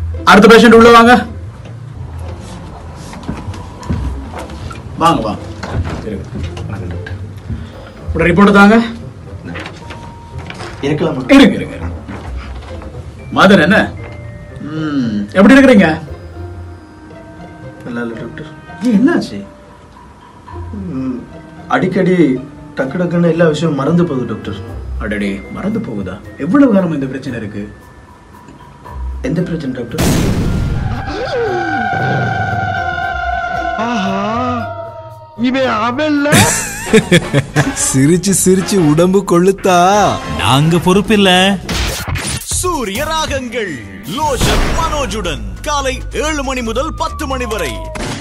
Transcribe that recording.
அடுத்த பேஷண்ட் உள்ள வாங்க வாங்க வாங்க இருங்க. வணக்கம் டாக்டர். உங்களோட ரிப்போர்ட் தாங்க இருக்கலாமா இருங்க இருங்க மதன் என்ன ம், எப்படி இருக்கிறீங்க நல்லா இல்லை டாக்டர் ஏன் என்னாச்சு ம், அடிக்கடி டக்கு டக்குன்னு எல்லா விஷயம் மறந்து போகுது டாக்டர் அடடே மறந்து போகுதா எவ்வளவு காலம் இந்த பிரச்சனை இருக்கு எந்த பிரச்சனை டாக்டர் சிரிச்சு சிரிச்சு உடம்பு கொளுத்தா நாங்க பொறுப்பில்ல சூரிய ராகங்கள் லோஷன் மனோஜுடன் காலை ஏழு மணி முதல் பத்து மணி வரை